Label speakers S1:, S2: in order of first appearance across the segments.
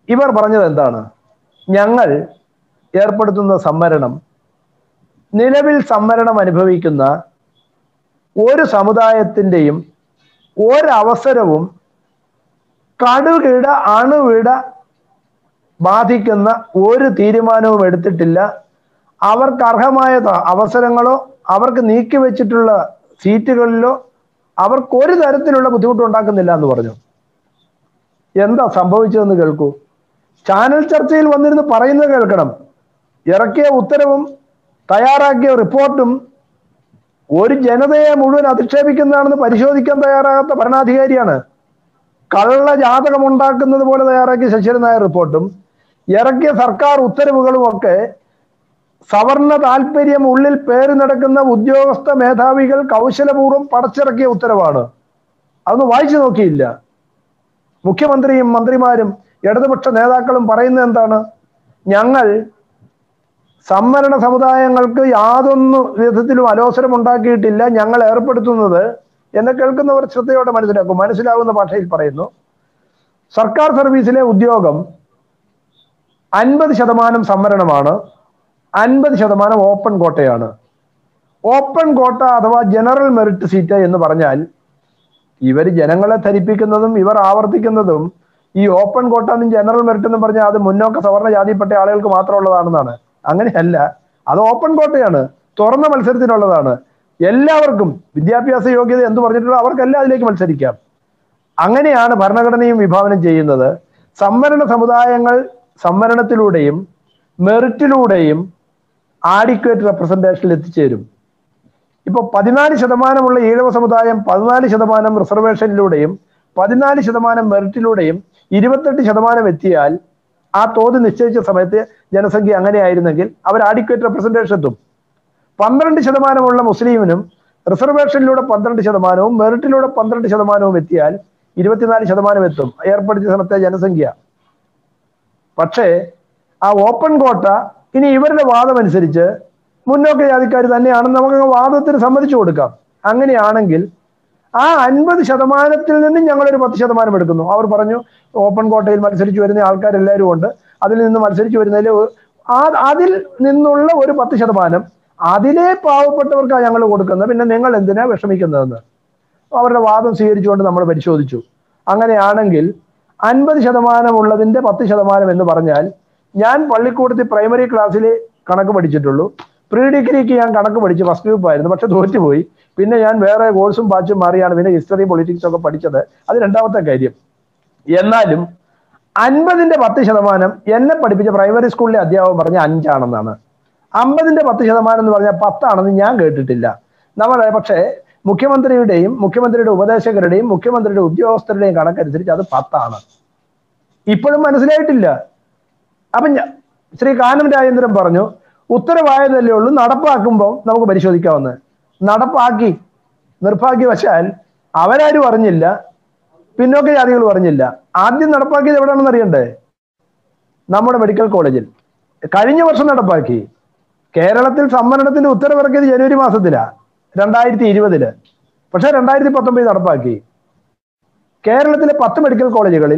S1: ഇവർ പറഞ്ഞത് എന്താണ് ഞങ്ങൾ ഏർപ്പെടുത്തുന്ന സംവരണം നിലവിൽ സംവരണം അനുഭവിക്കുന്ന ഒരു സമുദായത്തിൻ്റെയും ഒരവസരവും കടുകിട അണുവിട ബാധിക്കുന്ന ഒരു തീരുമാനവും എടുത്തിട്ടില്ല അവർക്ക് അർഹമായ ത- അവസരങ്ങളോ അവർക്ക് നീക്കിവെച്ചിട്ടുള്ള സീറ്റുകളിലോ അവർക്ക് ഒരു തരത്തിലുള്ള ബുദ്ധിമുട്ടും ഉണ്ടാക്കുന്നില്ല എന്ന് പറഞ്ഞു എന്താ സംഭവിച്ചതെന്ന് കേൾക്കൂ ചാനൽ ചർച്ചയിൽ വന്നിരുന്ന് പറയുന്നത് കേൾക്കണം ഇറക്കിയ ഉത്തരവും തയ്യാറാക്കിയ റിപ്പോർട്ടും ഒരു ജനതയെ മുഴുവൻ അധിക്ഷേപിക്കുന്നതാണെന്ന് പരിശോധിക്കാൻ തയ്യാറാകാത്ത ഭരണാധികാരിയാണ് കള്ള ജാതകം ഉണ്ടാക്കുന്നത് പോലെ തയ്യാറാക്കിയ ശശിധരൻ നായർ റിപ്പോർട്ടും ഇറക്കിയ സർക്കാർ ഉത്തരവുകളും ഒക്കെ സവർണ താല്പര്യം ഉള്ളിൽ പേര് നടക്കുന്ന ഉദ്യോഗസ്ഥ മേധാവികൾ കൗശലപൂർവ്വം പടച്ചിറക്കിയ ഉത്തരവാണ് അതൊന്നും വായിച്ചു നോക്കിയില്ല മുഖ്യമന്ത്രിയും മന്ത്രിമാരും ഇടതുപക്ഷ നേതാക്കളും പറയുന്നത് എന്താണ് ഞങ്ങൾ സംവരണ സമുദായങ്ങൾക്ക് യാതൊന്നു വിധത്തിലും അലോസരം ഉണ്ടാക്കിയിട്ടില്ല ഞങ്ങൾ ഏർപ്പെടുത്തുന്നത് എന്ന് കേൾക്കുന്നവർ ശ്രദ്ധയോടെ മനസ്സിലാക്കും മനസ്സിലാവുന്ന ഭാഷയിൽ പറയുന്നു സർക്കാർ സർവീസിലെ ഉദ്യോഗം അൻപത് ശതമാനം സംവരണമാണ് അൻപത് ശതമാനം ഓപ്പൺ കോട്ടയാണ് ഓപ്പൺ കോട്ട അഥവാ ജനറൽ മെറിറ്റ് സീറ്റ് എന്ന് പറഞ്ഞാൽ ഇവർ ജനങ്ങളെ ധരിപ്പിക്കുന്നതും ഇവർ ആവർത്തിക്കുന്നതും ഈ ഓപ്പൺ കോട്ട എന്നും ജനറൽ മെറിറ്റ് എന്നും പറഞ്ഞാൽ അത് മുന്നോക്ക സവർണ ജാതിപ്പെട്ട ആളുകൾക്ക് മാത്രമുള്ളതാണെന്നാണ് അങ്ങനെയല്ല അത് ഓപ്പൺ കോട്ടയാണ് തുറന്ന മത്സരത്തിനുള്ളതാണ് എല്ലാവർക്കും വിദ്യാഭ്യാസ യോഗ്യത എന്ന് പറഞ്ഞിട്ടുള്ള അവർക്കെല്ലാം അതിലേക്ക് മത്സരിക്കാം അങ്ങനെയാണ് ഭരണഘടനയും വിഭാവനം ചെയ്യുന്നത് സംവരണ സമുദായങ്ങൾ സംവരണത്തിലൂടെയും മെറിറ്റിലൂടെയും ആഡിക്വേറ്റ് റെപ്രസെന്റേഷനിൽ എത്തിച്ചേരും ഇപ്പൊ പതിനാല് ശതമാനമുള്ള ഈഴവ സമുദായം പതിനാല് ശതമാനം റിസർവേഷനിലൂടെയും പതിനാല് ശതമാനം മെറിറ്റിലൂടെയും ഇരുപത്തെട്ട് ശതമാനം എത്തിയാൽ ആ തോത് നിശ്ചയിച്ച സമയത്ത് ജനസംഖ്യ അങ്ങനെയായിരുന്നെങ്കിൽ അവർ ആഡിക്വേറ്റ് റെപ്രസെന്റേഷൻ എത്തും പന്ത്രണ്ട് ശതമാനമുള്ള മുസ്ലിമിനും റിസർവേഷനിലൂടെ പന്ത്രണ്ട് ശതമാനവും മെറിറ്റിലൂടെ പന്ത്രണ്ട് ശതമാനവും എത്തിയാൽ ഇരുപത്തിനാല് ശതമാനം എത്തും ഏർപ്പെടുത്തിയ സമയത്തെ ജനസംഖ്യ പക്ഷേ ആ ഓപ്പൺ കോട്ട ഇനി ഇവരുടെ വാദം അനുസരിച്ച് മുന്നോക്ക ജാതിക്കാർ തന്നെയാണെന്ന് നമുക്ക് വാദത്തിന് സമ്മതിച്ചു കൊടുക്കാം അങ്ങനെയാണെങ്കിൽ ആ അൻപത് ശതമാനത്തിൽ നിന്നും ഞങ്ങളൊരു പത്ത് ശതമാനം എടുക്കുന്നു അവർ പറഞ്ഞു ഓപ്പൺ കോട്ടയിൽ മത്സരിച്ച് വരുന്ന ആൾക്കാരെല്ലാവരും ഉണ്ട് അതിൽ നിന്ന് മത്സരിച്ച് വരുന്നതിൽ ഒ- ആ അതിൽ നിന്നുള്ള ഒരു പത്ത് ശതമാനം അതിലെ പാവപ്പെട്ടവർക്കാണ് ഞങ്ങൾ കൊടുക്കുന്നത് പിന്നെ നിങ്ങൾ എന്തിനാ വിഷമിക്കുന്നതെന്ന് അവരുടെ വാദം സ്വീകരിച്ചുകൊണ്ട് നമ്മൾ പരിശോധിച്ചു അങ്ങനെയാണെങ്കിൽ അൻപത് ശതമാനമുള്ളതിന്റെ പത്ത് ശതമാനം എന്ന് പറഞ്ഞാൽ ഞാൻ പള്ളിക്കൂടത്തിൽ പ്രൈമറി ക്ലാസ്സിൽ കണക്ക് പഠിച്ചിട്ടുള്ളൂ പ്രീ ഡിഗ്രിക്ക് ഞാൻ കണക്ക് പഠിച്ച് ഫസ്റ്റ് ഗ്രൂപ്പ് ആയിരുന്നു പക്ഷെ തോറ്റുപോയി പിന്നെ ഞാൻ വേറെ കോഴ്സും ബാച്ചും മാറിയാണ് പിന്നെ ഹിസ്റ്ററി പൊളിറ്റിക്സ് ഒക്കെ പഠിച്ചത് അത് രണ്ടാമത്തെ കാര്യം എന്നാലും അൻപതിന്റെ പത്ത് ശതമാനം എന്നെ പഠിപ്പിച്ച പ്രൈമറി സ്കൂളിലെ അധ്യാപകൻ പറഞ്ഞ അഞ്ചാണെന്നാണ് അമ്പതിന്റെ പത്ത് ശതമാനം എന്ന് പറഞ്ഞാൽ പത്താണെന്ന് ഞാൻ കേട്ടിട്ടില്ല നമ്മളെ പക്ഷേ മുഖ്യമന്ത്രിയുടെയും മുഖ്യമന്ത്രിയുടെ ഉപദേശകരുടെയും മുഖ്യമന്ത്രിയുടെ ഉദ്യോഗസ്ഥരുടെയും കണക്കനുസരിച്ച് അത് പത്താണ് ഇപ്പോഴും മനസ്സിലായിട്ടില്ല അപ്പൊ ഞ- ശ്രീ കാനം രാജേന്ദ്രൻ പറഞ്ഞു ഉത്തരവായതല്ലേ ഉള്ളൂ നടപ്പാക്കുമ്പോൾ നമുക്ക് പരിശോധിക്കാവുന്ന നടപ്പാക്കി നിർഭാഗ്യവശാൽ അവരാരും അറിഞ്ഞില്ല പിന്നോക്ക ജാതികൾ പറഞ്ഞില്ല ആദ്യം നടപ്പാക്കിയത് എവിടെയാണെന്ന് അറിയണ്ടേ നമ്മുടെ മെഡിക്കൽ കോളേജിൽ കഴിഞ്ഞ വർഷം നടപ്പാക്കി കേരളത്തിൽ സംവരണത്തിന്റെ ഉത്തരവിറക്കിയത് ജനുവരി മാസത്തിലാ രണ്ടായിരത്തി ഇരുപതില് പക്ഷെ രണ്ടായിരത്തി പത്തൊമ്പത് നടപ്പാക്കി കേരളത്തിലെ പത്ത് മെഡിക്കൽ കോളേജുകളിൽ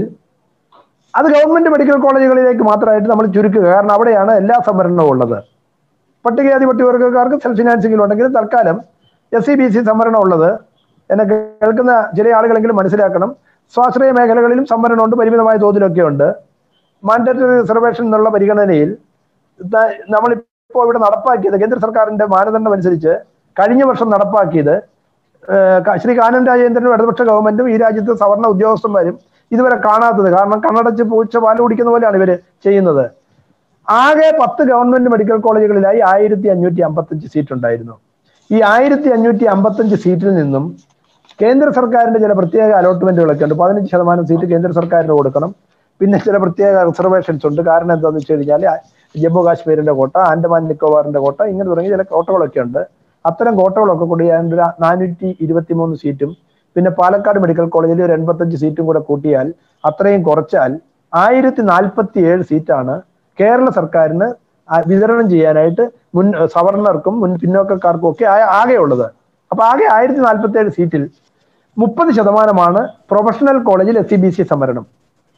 S1: അത് ഗവൺമെന്റ് മെഡിക്കൽ കോളേജുകളിലേക്ക് മാത്രമായിട്ട് നമ്മൾ ചുരുക്കുക കാരണം അവിടെയാണ് എല്ലാ സംവരണവും ഉള്ളത് പട്ടികജാതി പട്ടികവർഗക്കാർക്ക് സെൽഫ് ഫിനാൻസിംഗിൽ ഉണ്ടെങ്കിൽ തൽക്കാലം എസ് സി ബി സി സംവരണം ഉള്ളത് എന്നെ കേൾക്കുന്ന ചില ആളുകളെങ്കിലും മനസ്സിലാക്കണം സ്വാശ്രയ മേഖലകളിലും സംവരണമുണ്ട് പരിമിതമായ തോതിലൊക്കെ ഉണ്ട് മാൻഡറ്ററി റിസർവേഷൻ എന്നുള്ള പരിഗണനയിൽ ത- നമ്മളിപ്പോൾ ഇവിടെ നടപ്പാക്കിയത് കേന്ദ്ര സർക്കാരിന്റെ മാനദണ്ഡം അനുസരിച്ച് കഴിഞ്ഞ വർഷം നടപ്പാക്കിയത് ഏഹ് ക- ശ്രീ കാനൻ രാജേന്ദ്രനും ഇടതുപക്ഷ ഗവൺമെന്റും ഈ രാജ്യത്തെ സവർണ ഉദ്യോഗസ്ഥന്മാരും ഇതുവരെ കാണാത്തത് കാരണം കണ്ണടച്ച് പൂച്ച പാല് കുടിക്കുന്ന പോലെയാണ് ഇവര് ചെയ്യുന്നത് ആകെ പത്ത് ഗവൺമെന്റ് മെഡിക്കൽ കോളേജുകളിലായി ആയിരത്തി അഞ്ഞൂറ്റി അമ്പത്തഞ്ച് സീറ്റ് ഉണ്ടായിരുന്നു ഈ ആയിരത്തി അഞ്ഞൂറ്റി അമ്പത്തഞ്ച് സീറ്റിൽ നിന്നും കേന്ദ്ര സർക്കാരിന്റെ ചില പ്രത്യേക അലോട്ട്മെന്റുകളൊക്കെ ഉണ്ട് പതിനഞ്ച് ശതമാനം സീറ്റ് കേന്ദ്ര സർക്കാരിന് കൊടുക്കണം പിന്നെ ചില പ്രത്യേക റിസർവേഷൻസ് ഉണ്ട് കാരണം എന്താണെന്ന് വെച്ച് കഴിഞ്ഞാൽ ജമ്മു കാശ്മീരിന്റെ കോട്ട ആൻഡമാൻ നിക്കോബാറിന്റെ കോട്ട ഇങ്ങനെ തുടങ്ങിയ ചില കോട്ടകളൊക്കെ ഉണ്ട് അത്തരം കോട്ടകളൊക്കെ കൂടി ഏതാണ്ട് ഒരു നാനൂറ്റി ഇരുപത്തി മൂന്ന് സീറ്റും പിന്നെ പാലക്കാട് മെഡിക്കൽ കോളേജിൽ ഒരു എൺപത്തഞ്ച് സീറ്റും കൂടെ കൂട്ടിയാൽ അത്രയും കുറച്ചാൽ ആയിരത്തി നാൽപ്പത്തി ഏഴ് സീറ്റാണ് കേരള സർക്കാരിന് ആ വിതരണം ചെയ്യാനായിട്ട് മുൻ സവർണർക്കും മുൻ പിന്നോക്കക്കാർക്കും ഒക്കെ ആ- ആകെ ഉള്ളത് അപ്പൊ ആകെ ആയിരത്തി നാൽപ്പത്തി ഏഴ് സീറ്റിൽ മുപ്പത് ശതമാനമാണ് പ്രൊഫഷണൽ കോളേജിൽ എസ് സി ബി സി സംവരണം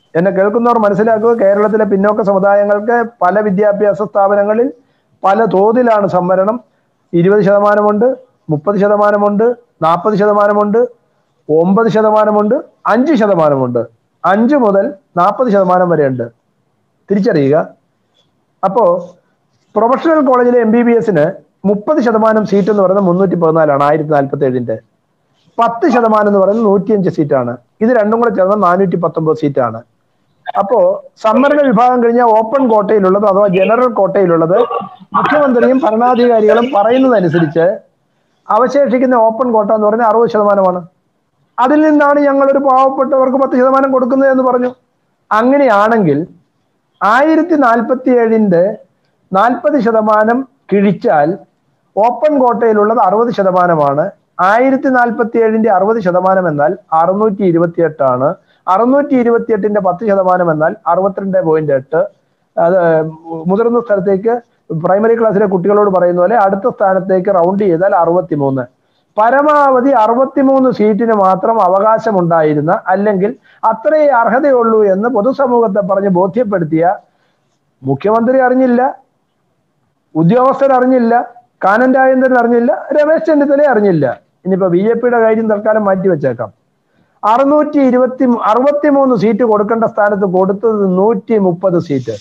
S1: എന്നെ കേൾക്കുന്നവർ മനസ്സിലാക്കുക കേരളത്തിലെ പിന്നോക്ക സമുദായങ്ങൾക്ക് പല വിദ്യാഭ്യാസ സ്ഥാപനങ്ങളിൽ പല തോതിലാണ് സംവരണം ഇരുപത് ശതമാനമുണ്ട് മുപ്പത് ശതമാനമുണ്ട് നാൽപ്പത് ശതമാനമുണ്ട് ഒമ്പത് ശതമാനമുണ്ട് അഞ്ച് ശതമാനമുണ്ട് അഞ്ച് മുതൽ നാൽപ്പത് ശതമാനം വരെ ഉണ്ട് തിരിച്ചറിയുക അപ്പോ പ്രൊഫഷണൽ കോളേജിലെ എം ബി ബി എസിന് മുപ്പത് ശതമാനം സീറ്റ് എന്ന് പറയുന്നത് മുന്നൂറ്റി പതിനാലാണ് ആയിരത്തി നാൽപ്പത്തി ഏഴിന്റെ പത്ത് ശതമാനം എന്ന് പറയുന്നത് നൂറ്റിയഞ്ച് സീറ്റാണ് ഇത് രണ്ടും കൂടെ ചേർന്ന് നാനൂറ്റി പത്തൊമ്പത് സീറ്റാണ് അപ്പോ സംവരണ വിഭാഗം കഴിഞ്ഞ ഓപ്പൺ കോട്ടയിലുള്ളത് അഥവാ ജനറൽ കോട്ടയിലുള്ളത് മുഖ്യമന്ത്രിയും ഭരണാധികാരികളും പറയുന്നതനുസരിച്ച് അവശേഷിക്കുന്ന ഓപ്പൺ കോട്ട എന്ന് പറഞ്ഞാൽ അറുപത് ശതമാനമാണ് അതിൽ നിന്നാണ് ഞങ്ങൾ ഒരു പാവപ്പെട്ടവർക്ക് പത്ത് ശതമാനം കൊടുക്കുന്നത് എന്ന് പറഞ്ഞു അങ്ങനെയാണെങ്കിൽ ആയിരത്തി നാൽപ്പത്തി ഏഴിന്റെ നാൽപ്പത് ശതമാനം കിഴിച്ചാൽ ഓപ്പൺ കോട്ടയിലുള്ളത് അറുപത് ശതമാനമാണ് ആയിരത്തി നാൽപ്പത്തി ഏഴിന്റെ അറുപത് ശതമാനം എന്നാൽ അറുന്നൂറ്റി ഇരുപത്തി എട്ടാണ് അറുന്നൂറ്റി ഇരുപത്തി എട്ടിന്റെ പത്ത് ശതമാനം എന്നാൽ അറുപത്തിരണ്ട് പോയിന്റ് എട്ട് അത് മുതിർന്ന സ്ഥലത്തേക്ക് പ്രൈമറി ക്ലാസ്സിലെ കുട്ടികളോട് പറയുന്ന പോലെ അടുത്ത സ്ഥാനത്തേക്ക് റൗണ്ട് ചെയ്താൽ അറുപത്തിമൂന്ന് പരമാവധി അറുപത്തിമൂന്ന് സീറ്റിന് മാത്രം അവകാശമുണ്ടായിരുന്ന അല്ലെങ്കിൽ അത്രയേ അർഹതയുള്ളൂ എന്ന് പൊതുസമൂഹത്തെ പറഞ്ഞ് ബോധ്യപ്പെടുത്തിയ മുഖ്യമന്ത്രി അറിഞ്ഞില്ല ഉദ്യോഗസ്ഥർ അറിഞ്ഞില്ല കാനൻ രാജേന്ദ്രൻ അറിഞ്ഞില്ല രമേശ് ചെന്നിത്തല അറിഞ്ഞില്ല ഇനിയിപ്പോ ബി ജെ പിയുടെ കാര്യം തൽക്കാലം മാറ്റി വെച്ചേക്കാം അറുന്നൂറ്റി ഇരുപത്തി അറുപത്തിമൂന്ന് സീറ്റ് കൊടുക്കേണ്ട സ്ഥാനത്ത് കൊടുത്തത് നൂറ്റി മുപ്പത് സീറ്റ്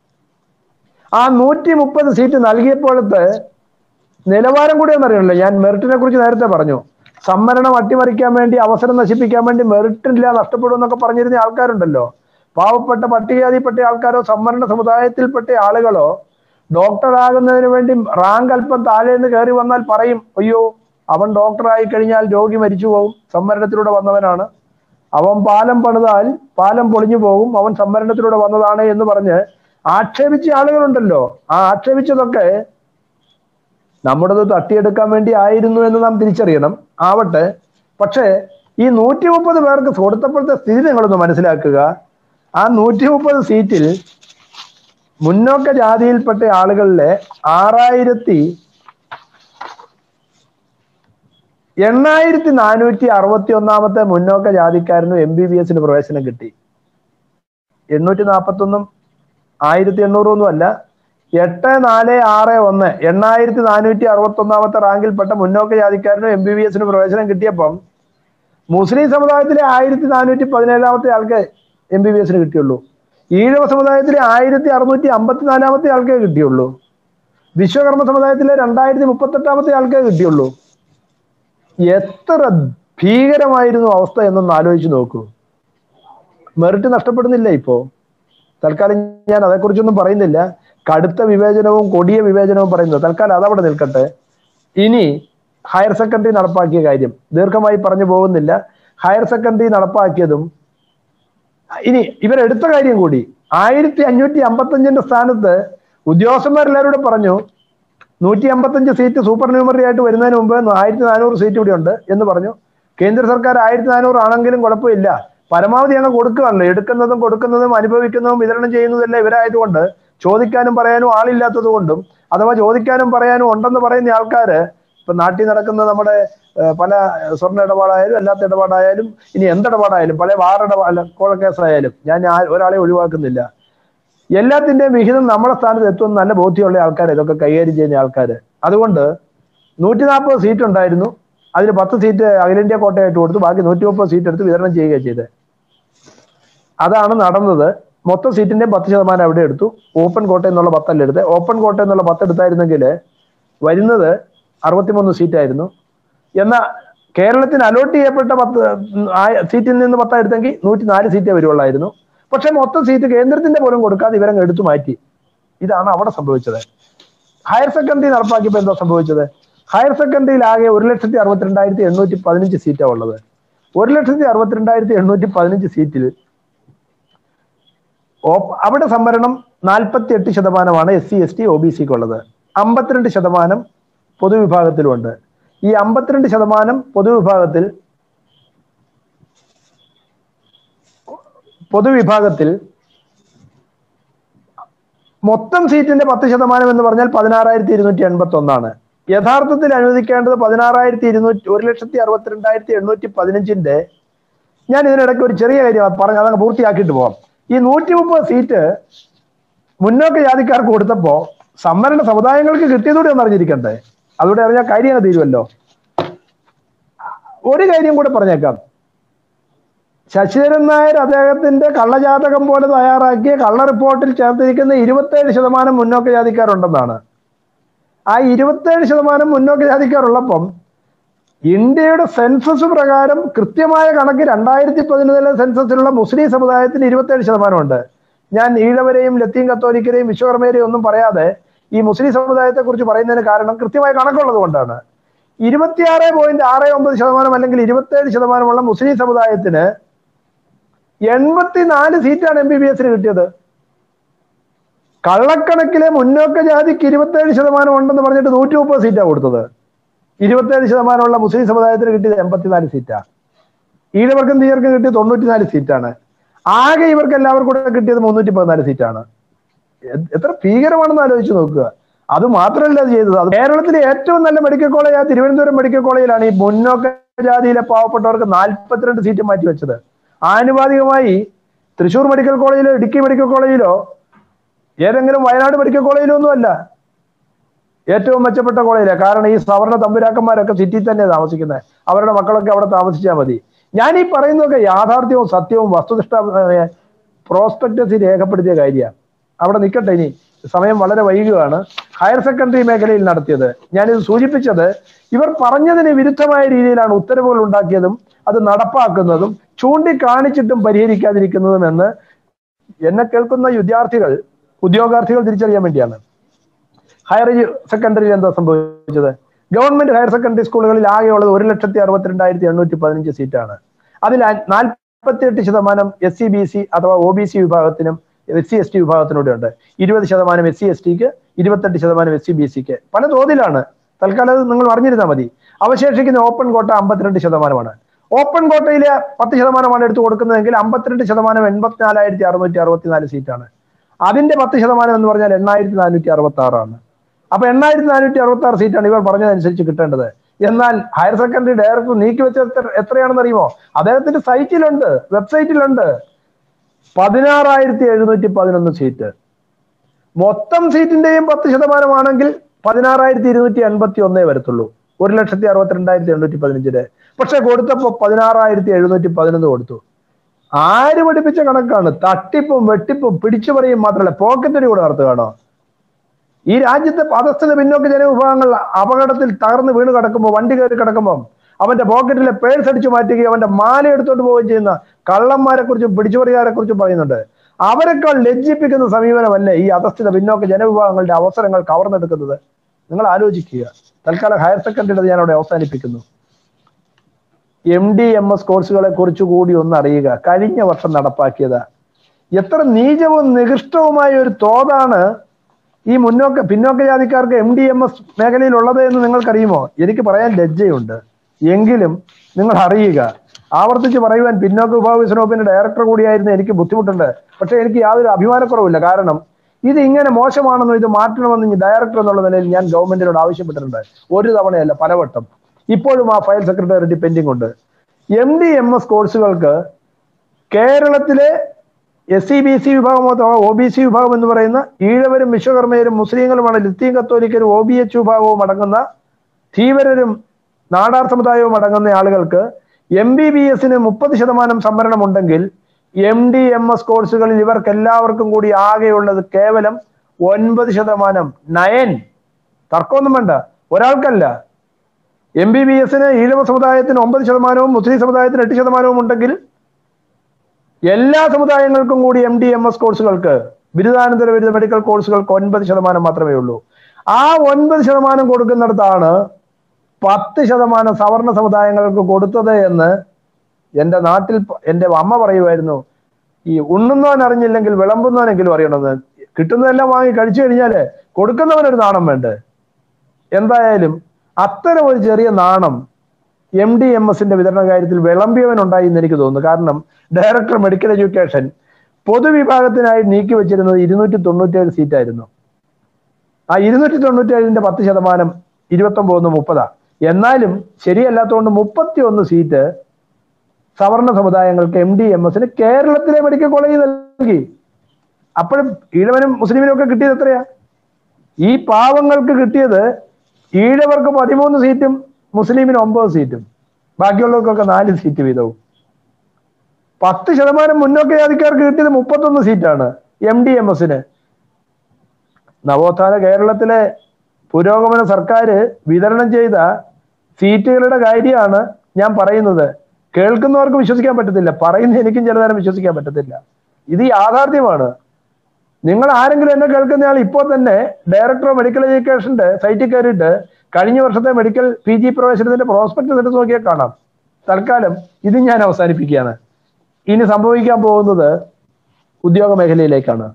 S1: ആ നൂറ്റി മുപ്പത് സീറ്റ് നൽകിയപ്പോഴത്തെ നിലവാരം കൂടി ഒന്നറിയണല്ലോ ഞാൻ മെറിറ്റിനെ കുറിച്ച് നേരത്തെ പറഞ്ഞു സംവരണം അട്ടിമറിക്കാൻ വേണ്ടി അവസരം നശിപ്പിക്കാൻ വേണ്ടി മെറിറ്റില്ല നഷ്ടപ്പെടും എന്നൊക്കെ പറഞ്ഞിരുന്ന ആൾക്കാരുണ്ടല്ലോ പാവപ്പെട്ട പട്ടികജാതിപ്പെട്ട ആൾക്കാരോ സംവരണ സമുദായത്തിൽപ്പെട്ട ആളുകളോ ഡോക്ടർ ആകുന്നതിന് വേണ്ടി റാങ്ക് അല്പം താഴെ നിന്ന് കയറി വന്നാൽ പറയും അയ്യോ അവൻ ഡോക്ടർ ആയി കഴിഞ്ഞാൽ രോഗി മരിച്ചു പോകും സംവരണത്തിലൂടെ വന്നവനാണ് അവൻ പാലം പണിതാൽ പാലം പൊളിഞ്ഞു പോകും അവൻ സംവരണത്തിലൂടെ വന്നതാണ് എന്ന് പറഞ്ഞ് ആക്ഷേപിച്ച ആളുകളുണ്ടല്ലോ ആ ആക്ഷേപിച്ചതൊക്കെ നമ്മുടേത് തട്ടിയെടുക്കാൻ വേണ്ടി ആയിരുന്നു എന്ന് നാം തിരിച്ചറിയണം ആവട്ടെ പക്ഷേ ഈ നൂറ്റി മുപ്പത് പേർക്ക് കൊടുത്തപ്പോഴത്തെ സ്ഥിതി നിങ്ങളൊന്ന് മനസ്സിലാക്കുക ആ നൂറ്റി മുപ്പത് സീറ്റിൽ മുന്നോക്ക ജാതിയിൽപ്പെട്ട ആളുകളിലെ ആറായിരത്തി എണ്ണായിരത്തി നാനൂറ്റി അറുപത്തി ഒന്നാമത്തെ മുന്നോക്ക ജാതിക്കാരനും എം ബി ബി എസിന് പ്രവേശനം കിട്ടി എണ്ണൂറ്റി നാൽപ്പത്തി ഒന്നും ആയിരത്തി എണ്ണൂറൊന്നും അല്ല എട്ട് നാല് ആറ് ഒന്ന് എണ്ണായിരത്തി നാനൂറ്റി അറുപത്തി ഒന്നാമത്തെ റാങ്കിൽപ്പെട്ട മുന്നോക്ക ജാതിക്കാരനും എം ബി ബി എസിന് പ്രവേശനം കിട്ടിയപ്പം മുസ്ലിം സമുദായത്തിലെ ആയിരത്തി നാനൂറ്റി പതിനേഴാമത്തെ ആൾക്ക് എം ബി ബി എസിന് കിട്ടിയുള്ളൂ ഈഴവ സമുദായത്തിലെ ആയിരത്തി അറുന്നൂറ്റി അമ്പത്തിനാലാമത്തെ ആൾക്കേ കിട്ടിയുള്ളൂ വിശ്വകർമ്മ സമുദായത്തിലെ രണ്ടായിരത്തി മുപ്പത്തെട്ടാമത്തെ ആൾക്കേ കിട്ടിയുള്ളൂ എത്ര ഭീകരമായിരുന്നു അവസ്ഥ എന്നൊന്ന് ആലോചിച്ച് നോക്കൂ മെറിറ്റ് നഷ്ടപ്പെടുന്നില്ല ഇപ്പോ തൽക്കാലം ഞാൻ അതേക്കുറിച്ചൊന്നും പറയുന്നില്ല കടുത്ത വിവേചനവും കൊടിയ വിവേചനവും പറയുന്നത് തൽക്കാലം അതവിടെ നിൽക്കട്ടെ ഇനി ഹയർ സെക്കൻഡറി നടപ്പാക്കിയ കാര്യം ദീർഘമായി പറഞ്ഞു പോകുന്നില്ല ഹയർ സെക്കൻഡറി നടപ്പാക്കിയതും ഇനി ഇവരെടുത്ത കാര്യം കൂടി ആയിരത്തി അഞ്ഞൂറ്റി അമ്പത്തഞ്ചിന്റെ സ്ഥാനത്ത് ഉദ്യോഗസ്ഥന്മാരെല്ലാവരും കൂടെ പറഞ്ഞു നൂറ്റി അമ്പത്തഞ്ച് സീറ്റ് സൂപ്പർ ന്യൂമറി ആയിട്ട് വരുന്നതിന് മുമ്പ് ആയിരത്തി നാനൂറ് സീറ്റ് ഇവിടെ ഉണ്ട് എന്ന് പറഞ്ഞു കേന്ദ്ര സർക്കാർ ആയിരത്തി നാനൂറ് ആണെങ്കിലും കുഴപ്പമില്ല പരമാവധി അങ്ങ് കൊടുക്കുകയാണല്ലോ എടുക്കുന്നതും കൊടുക്കുന്നതും അനുഭവിക്കുന്നതും വിതരണം ചെയ്യുന്നതെല്ലാം ഇവരായതുകൊണ്ട് ചോദിക്കാനും പറയാനും ആളില്ലാത്തത് കൊണ്ടും അഥവാ ചോദിക്കാനും പറയാനും ഉണ്ടെന്ന് പറയുന്ന ആൾക്കാര് ഇപ്പൊ നാട്ടിൽ നടക്കുന്ന നമ്മുടെ ഏഹ്, പല സ്വർണ്ണ ഇടപാടായാലും അല്ലാത്ത ഇടപാടായാലും ഇനി എന്തിടപാടായാലും പല വാറിടപാട് കോഴക്കേസായാലും ഞാൻ ആ- ഒരാളെ ഒഴിവാക്കുന്നില്ല എല്ലാത്തിന്റെയും വിഹിതം നമ്മുടെ സ്ഥാനത്ത് എത്തുമെന്ന് നല്ല ബോധ്യമുള്ള ആൾക്കാർ ഇതൊക്കെ കൈകാര്യം ചെയ്യുന്ന ആൾക്കാർ അതുകൊണ്ട് നൂറ്റി നാൽപ്പത് സീറ്റ് ഉണ്ടായിരുന്നു അതിൽ പത്ത് സീറ്റ് അഖിലേന്ത്യാ കോട്ടയായിട്ട് കൊടുത്തു ബാക്കി നൂറ്റി മുപ്പത് സീറ്റ് എടുത്ത് വിതരണം ചെയ്യുക ചെയ്തത് അതാണ് നടന്നത് മൊത്തം സീറ്റിന്റെ പത്ത് ശതമാനം അവിടെ എടുത്തു ഓപ്പൺ കോട്ട എന്നുള്ള പത്തല്ല എടുത്ത് ഓപ്പൺ കോട്ട എന്നുള്ള പത്ത് എടുത്തായിരുന്നെങ്കിൽ വരുന്നത് അറുപത്തിമൂന്ന് സീറ്റായിരുന്നു എന്നാൽ കേരളത്തിന് അലോട്ട് ചെയ്യപ്പെട്ട പത്ത് ഉം, ആ- സീറ്റിൽ നിന്ന് പത്താ എടുത്തെങ്കിൽ നൂറ്റി നാല് സീറ്റേ വരുവുള്ളായിരുന്നു പക്ഷെ മൊത്തം സീറ്റ് കേന്ദ്രത്തിന്റെ പോലും കൊടുക്കാതെ ഇവരങ്ങ് എടുത്തു മാറ്റി ഇതാണ് അവിടെ സംഭവിച്ചത് ഹയർ സെക്കൻഡറി നടപ്പാക്കിയപ്പോൾ എന്താ സംഭവിച്ചത് ഹയർ സെക്കൻഡറിയിൽ ആകെ ഒരു ലക്ഷത്തി അറുപത്തിരണ്ടായിരത്തി എണ്ണൂറ്റി പതിനഞ്ച് സീറ്റാണ് ഉള്ളത് ഒരു ലക്ഷത്തി അറുപത്തിരണ്ടായിരത്തി എണ്ണൂറ്റി പതിനഞ്ച് സീറ്റിൽ ഓപ്- അവിടെ സംവരണം നാൽപ്പത്തി എട്ട് ശതമാനമാണ് S C S T O B സിക്ക് ഉള്ളത് അമ്പത്തിരണ്ട് ശതമാനം പൊതുവിഭാഗത്തിലുമുണ്ട് ഈ അമ്പത്തിരണ്ട് ശതമാനം പൊതുവിഭാഗത്തിൽ പൊതുവിഭാഗത്തിൽ മൊത്തം സീറ്റിന്റെ പത്ത് ശതമാനം എന്ന് പറഞ്ഞാൽ പതിനാറായിരത്തി ഇരുന്നൂറ്റി എൺപത്തി ഒന്നാണ് യഥാർത്ഥത്തിൽ അനുവദിക്കേണ്ടത് പതിനാറായിരത്തി ഇരുന്നൂറ്റി ഒരു ലക്ഷത്തി അറുപത്തിരണ്ടായിരത്തി എണ്ണൂറ്റി പതിനഞ്ചിന്റെ ഞാൻ ഇതിനിടയ്ക്ക് ഒരു ചെറിയ കാര്യം പറഞ്ഞു അതങ്ങ് പൂർത്തിയാക്കിയിട്ട് പോവാം ഈ നൂറ്റി മുപ്പത് സീറ്റ് മുന്നോക്ക ജാതിക്കാർക്ക് കൊടുത്തപ്പോ സംവരണ സമുദായങ്ങൾക്ക് കിട്ടിയതൂടെ ഒന്ന് അറിഞ്ഞിരിക്കണ്ടേ അതുകൂടെ അറിഞ്ഞാൽ കാര്യം അങ്ങ് തീരുമല്ലോ ഒരു കാര്യം കൂടെ പറഞ്ഞേക്കാം ശശിധരൻ നായർ അദ്ദേഹത്തിന്റെ കള്ളജാതകം പോലെ തയ്യാറാക്കിയ കള്ള റിപ്പോർട്ടിൽ ചേർത്തിരിക്കുന്ന ഇരുപത്തേഴ് ശതമാനം മുന്നോക്ക ജാതിക്കാരുണ്ടെന്നാണ് ആ ഇരുപത്തേഴ് ശതമാനം മുന്നോക്ക ജാതിക്കാരുള്ളപ്പം ഇന്ത്യയുടെ സെൻസസ് പ്രകാരം കൃത്യമായ കണക്ക് രണ്ടായിരത്തി പതിനൊന്നിലെ സെൻസസിലുള്ള മുസ്ലിം സമുദായത്തിന് ഇരുപത്തേഴ് ശതമാനമുണ്ട് ഞാൻ ഈഴവരെയും ലത്തീൻ കത്തോലിക്കരെയും വിശ്വകർമ്മരെയും ഒന്നും പറയാതെ ഈ മുസ്ലിം സമുദായത്തെ കുറിച്ച് പറയുന്നതിന് കാരണം കൃത്യമായ കണക്കുള്ളത് കൊണ്ടാണ് ഇരുപത്തിയാറ് പോയിന്റ് ആറ് ഒമ്പത് ശതമാനം അല്ലെങ്കിൽ ഇരുപത്തേഴ് ശതമാനമുള്ള മുസ്ലിം സമുദായത്തിന് എൺപത്തിനാല് സീറ്റാണ് എം ബി ബി എസിന് കിട്ടിയത് കള്ളക്കണക്കിലെ മുന്നോക്ക ജാതിക്ക് ഇരുപത്തേഴ് ശതമാനം ഉണ്ടെന്ന് പറഞ്ഞിട്ട് നൂറ്റി മുപ്പത് സീറ്റാണ് കൊടുത്തത് ഇരുപത്തേഴ് ശതമാനമുള്ള മുസ്ലിം സമുദായത്തിന് കിട്ടിയത് എൺപത്തിനാല് സീറ്റാ ഈഴവർക്കും തീയർക്കും കിട്ടിയത് തൊണ്ണൂറ്റിനാല് സീറ്റാണ് ആകെ ഇവർക്ക് എല്ലാവർക്കും കൂടെ കിട്ടിയത് മുന്നൂറ്റി പതിനാല് സീറ്റാണ് എ- എത്ര ഭീകരമാണെന്ന് ആലോചിച്ച് നോക്കുക അത് മാത്രമല്ല അത് ചെയ്തത് അത് കേരളത്തിലെ ഏറ്റവും നല്ല മെഡിക്കൽ കോളേജ് ആ തിരുവനന്തപുരം മെഡിക്കൽ കോളേജിലാണ് ഈ മുന്നോക്ക ജാതിയിലെ പാവപ്പെട്ടവർക്ക് നാൽപ്പത്തിരണ്ട് സീറ്റ് മാറ്റി വെച്ചത് ആനുപാതികമായി തൃശൂർ മെഡിക്കൽ കോളേജിലോ ഇടുക്കി മെഡിക്കൽ കോളേജിലോ ഏതെങ്കിലും വയനാട് മെഡിക്കൽ കോളേജിലോ ഒന്നുമല്ല ഏറ്റവും മെച്ചപ്പെട്ട കോളേജിലാണ് കാരണം ഈ സവർണ തമ്പുരാക്കന്മാരൊക്കെ സിറ്റിയിൽ തന്നെ താമസിക്കുന്നത് അവരുടെ മക്കളൊക്കെ അവിടെ താമസിച്ചാൽ മതി ഞാൻ ഈ പറയുന്നതൊക്കെ യാഥാർത്ഥ്യവും സത്യവും വസ്തുനിഷ്ഠ പ്രോസ്പെക്ടസിൽ രേഖപ്പെടുത്തിയ കാര്യമാണ് അവിടെ നിൽക്കട്ടെ ഇനി സമയം വളരെ വൈകുകയാണ് ഹയർ സെക്കൻഡറി മേഖലയിൽ നടത്തിയത് ഞാനിത് സൂചിപ്പിച്ചത് ഇവർ പറഞ്ഞതിന് വിരുദ്ധമായ രീതിയിലാണ് ഉത്തരവുകൾ ഉണ്ടാക്കിയതും അത് നടപ്പാക്കുന്നതും ചൂണ്ടിക്കാണിച്ചിട്ടും പരിഹരിക്കാതിരിക്കുന്നതും എന്ന് എന്നെ കേൾക്കുന്ന വിദ്യാർത്ഥികൾ ഉദ്യോഗാർത്ഥികൾ തിരിച്ചറിയാൻ വേണ്ടിയാണ് ഹയർ സെക്കൻഡറിയിൽ എന്താ സംഭവിച്ചത് ഗവൺമെന്റ് ഹയർ സെക്കൻഡറി സ്കൂളുകളിൽ ആകെയുള്ളത് ഒരു ലക്ഷത്തി അറുപത്തിരണ്ടായിരത്തി എണ്ണൂറ്റി പതിനഞ്ച് സീറ്റാണ് അതിൽ നാൽപ്പത്തിയെട്ട് ശതമാനം എസ് സി ബി സി അഥവാ ഒ ബി സി വിഭാഗത്തിനും എസ് സി എസ് ടി വിഭാഗത്തിനൂടെ ഉണ്ട് ഇരുപത് ശതമാനം എസ് സി എസ് ടിക്ക് ഇരുപത്തെട്ട് ശതമാനം എസ് സി ബി സിക്ക് പല തോതിലാണ് തൽക്കാലം അത് നിങ്ങൾ അറിഞ്ഞിരുന്നാൽ മതി അവശേഷിക്കുന്ന ഓപ്പൺ കോട്ട അമ്പത്തിരണ്ട് ശതമാനമാണ് ഓപ്പൺ കോട്ടയിലെ പത്ത് ശതമാനമാണ് എടുത്തു കൊടുക്കുന്നതെങ്കിൽ അമ്പത്തിരണ്ട് ശതമാനം എൺപത്തിനാലായിരത്തി അറുന്നൂറ്റി അറുപത്തിനാല് സീറ്റാണ് അതിന്റെ പത്ത് ശതമാനം എന്ന് പറഞ്ഞാൽ എണ്ണായിരത്തി നാനൂറ്റി അറുപത്തി ആറാണ് അപ്പൊ എണ്ണായിരത്തി നാനൂറ്റി അറുപത്തി ആറ് സീറ്റാണ് ഇവർ പറഞ്ഞതനുസരിച്ച് കിട്ടേണ്ടത് എന്നാൽ ഹയർ സെക്കൻഡറി ഡയറക്ടർ നീക്കി വെച്ച എത്ര- എത്രയാണെന്ന് അറിയുമോ അദ്ദേഹത്തിന്റെ സൈറ്റിലുണ്ട് വെബ്സൈറ്റിലുണ്ട് പതിനാറായിരത്തി എഴുന്നൂറ്റി പതിനൊന്ന് സീറ്റ് മൊത്തം സീറ്റിന്റെയും പത്ത് ശതമാനമാണെങ്കിൽ പതിനാറായിരത്തി ഇരുന്നൂറ്റി എൺപത്തി ഒന്നേ വരത്തുള്ളൂ ഒരു ലക്ഷത്തി അറുപത്തിരണ്ടായിരത്തി എണ്ണൂറ്റി പതിനഞ്ചിന് പക്ഷെ കൊടുത്തപ്പോ പതിനാറായിരത്തി എഴുന്നൂറ്റി പതിനൊന്ന് കൊടുത്തു ആര് പഠിപ്പിച്ച കണക്കാണ് തട്ടിപ്പും വെട്ടിപ്പും പിടിച്ചുപറിയും മാത്രമല്ല പോക്കറ്റടി കൂടെ നടത്തുകയാണോ ഈ രാജ്യത്തെ പദസ്ഥിത പിന്നോക്ക ജനവിഭാഗങ്ങൾ അപകടത്തിൽ തകർന്ന് വീണ് കിടക്കുമ്പോൾ വണ്ടി കയറി കിടക്കുമ്പോൾ അവന്റെ പോക്കറ്റിലെ പേഴ്സ് അടിച്ചു മാറ്റുകയും അവന്റെ മാല എടുത്തോണ്ട് പോവുകയും ചെയ്യുന്ന കള്ളന്മാരെ കുറിച്ചും പിടിച്ചുപറിയാരെ കുറിച്ചും പറയുന്നുണ്ട് അവരെക്കാൾ ലജ്ജിപ്പിക്കുന്ന സമീപനമല്ലേ ഈ അധസ്ഥിത പിന്നോക്ക ജനവിഭാഗങ്ങളുടെ അവസരങ്ങൾ കവർന്നെടുക്കുന്നത് നിങ്ങൾ ആലോചിക്കുക തൽക്കാലം ഹയർ സെക്കൻഡറി ഞാൻ അവിടെ അവസാനിപ്പിക്കുന്നു എം ഡി എം എസ് കോഴ്സുകളെ കുറിച്ച് കൂടി ഒന്ന് അറിയുക കഴിഞ്ഞ വർഷം നടപ്പാക്കിയത് എത്ര നീചവും നികൃഷ്ടവുമായ ഒരു തോതാണ് ഈ മുന്നോക്ക പിന്നോക്ക ജാതിക്കാർക്ക് എം ഡി എം എസ് മേഖലയിൽ ഉള്ളത് എന്ന് നിങ്ങൾക്കറിയുമോ എനിക്ക് പറയാൻ ലജ്ജയുണ്ട് എങ്കിലും നിങ്ങൾ അറിയുക ആവർത്തിച്ച് പറയുവാൻ പിന്നോക്ക വിഭാഗ വികസന വകുപ്പിന്റെ ഡയറക്ടർ കൂടിയായിരുന്നു എനിക്ക് ബുദ്ധിമുട്ടുണ്ട് പക്ഷെ എനിക്ക് യാതൊരു അഭിമാനക്കുറവില്ല കാരണം ഇത് ഇങ്ങനെ മോശമാണെന്നോ ഇത് മാറ്റണമെന്ന് ഡയറക്ടർ എന്നുള്ള നിലയിൽ ഞാൻ ഗവൺമെന്റിനോട് ആവശ്യപ്പെട്ടിട്ടുണ്ട് ഒരു തവണയല്ല പലവട്ടം ഇപ്പോഴും ആ ഫയൽ സെക്രട്ടേറിയറ്റ് പെൻഡിംഗ് ഉണ്ട് എം ഡി എം എസ് കോഴ്സുകൾക്ക് കേരളത്തിലെ എസ് സി ബി സി വിഭാഗമോ അഥവാ ഒ ബി സി വിഭാഗം എന്ന് പറയുന്ന ഈഴവരും വിശ്വകർമ്മയരും മുസ്ലിങ്ങളുമാണ് ലിത്തീൻ കത്തോലിക്കരും ഒ ബി എച്ച് വിഭാഗവും അടങ്ങുന്ന ധീവരരും നാടാർ സമുദായവും അടങ്ങുന്ന ആളുകൾക്ക് എം ബി ബി എസിന് മുപ്പത് ശതമാനം സംവരണം ഉണ്ടെങ്കിൽ എം ഡി എം എസ് കോഴ്സുകളിൽ ഇവർക്ക് എല്ലാവർക്കും കൂടി ആകെയുള്ളത് കേവലം ഒൻപത് ശതമാനം നയൻ തർക്കമൊന്നും വേണ്ട ഒരാൾക്കല്ല എം ബി ബി എസിന് ഈഴവ സമുദായത്തിന് ഒമ്പത് ശതമാനവും മുസ്ലിം സമുദായത്തിന് എട്ട് ശതമാനവും ഉണ്ടെങ്കിൽ എല്ലാ സമുദായങ്ങൾക്കും കൂടി എം ഡി എം എസ് കോഴ്സുകൾക്ക് ബിരുദാനന്തര ബിരുദ മെഡിക്കൽ കോഴ്സുകൾക്ക് ഒൻപത് ശതമാനം മാത്രമേ ഉള്ളൂ ആ ഒൻപത് ശതമാനം കൊടുക്കുന്നിടത്താണ് പത്ത് ശതമാനം സവർണ സമുദായങ്ങൾക്ക് കൊടുത്തത് എന്ന് എൻ്റെ നാട്ടിൽ പ- എൻ്റെ അമ്മ പറയുമായിരുന്നു ഈ ഉണ്ണുന്നവൻ അറിഞ്ഞില്ലെങ്കിൽ വിളമ്പുന്നവനെങ്കിലും അറിയണമെന്ന് കിട്ടുന്നതെല്ലാം വാങ്ങി കഴിച്ചു കഴിഞ്ഞാല് കൊടുക്കുന്നവനൊരു നാണം വേണ്ടേ എന്തായാലും അത്തരം ഒരു ചെറിയ നാണം എം ഡി എം എസിന്റെ വിതരണ കാര്യത്തിൽ വിളമ്പിയവനുണ്ടായി എന്ന് എനിക്ക് തോന്നുന്നു കാരണം ഡയറക്ടർ മെഡിക്കൽ എഡ്യൂക്കേഷൻ പൊതുവിഭാഗത്തിനായി നീക്കി വെച്ചിരുന്നത് ഇരുന്നൂറ്റി തൊണ്ണൂറ്റേഴ് സീറ്റായിരുന്നു ആ ഇരുന്നൂറ്റി തൊണ്ണൂറ്റേഴിന്റെ പത്ത് ശതമാനം ഇരുപത്തി ഒമ്പത് മുപ്പതാ എന്നാലും ശരിയല്ലാത്തതുകൊണ്ട് മുപ്പത്തി ഒന്ന് സീറ്റ് സവർണ സമുദായങ്ങൾക്ക് എം ഡി എം എസിന് കേരളത്തിലെ മെഡിക്കൽ കോളേജിൽ നൽകി അപ്പോഴും ഈഴവനും മുസ്ലിമിനും ഒക്കെ കിട്ടിയത് എത്രയാ ഈ പാവങ്ങൾക്ക് കിട്ടിയത് ഈഴവർക്ക് പതിമൂന്ന് സീറ്റും മുസ്ലിമിന് ഒമ്പത് സീറ്റും ബാക്കിയുള്ളവർക്കൊക്കെ നാല് സീറ്റ് വീതവും പത്ത് ശതമാനം മുന്നോക്ക ജാതിക്കാർക്ക് കിട്ടിയത് മുപ്പത്തൊന്ന് സീറ്റാണ് എം ഡി എം എസിന് നവോത്ഥാന കേരളത്തിലെ പുരോഗമന സർക്കാർ വിതരണം ചെയ്ത സീറ്റുകളുടെ കാര്യമാണ് ഞാൻ പറയുന്നത് കേൾക്കുന്നവർക്ക് വിശ്വസിക്കാൻ പറ്റത്തില്ല പറയുന്ന എനിക്കും ചില നേരം വിശ്വസിക്കാൻ പറ്റത്തില്ല ഇത് യാഥാർത്ഥ്യമാണ് നിങ്ങൾ ആരെങ്കിലും എന്നെ കേൾക്കുന്നയാൾ ഇപ്പോൾ തന്നെ ഡയറക്ടർ ഓഫ് മെഡിക്കൽ എഡ്യൂക്കേഷന്റെ സൈറ്റിൽ കയറിയിട്ട് കഴിഞ്ഞ വർഷത്തെ മെഡിക്കൽ പി ജി പ്രവേശനത്തിന്റെ പ്രോസ്പെക്ട് എടുത്ത് നോക്കിയാൽ കാണാം തൽക്കാലം ഇത് ഞാൻ അവസാനിപ്പിക്കുകയാണ് ഇനി സംഭവിക്കാൻ പോകുന്നത് ഉദ്യോഗ മേഖലയിലേക്കാണ്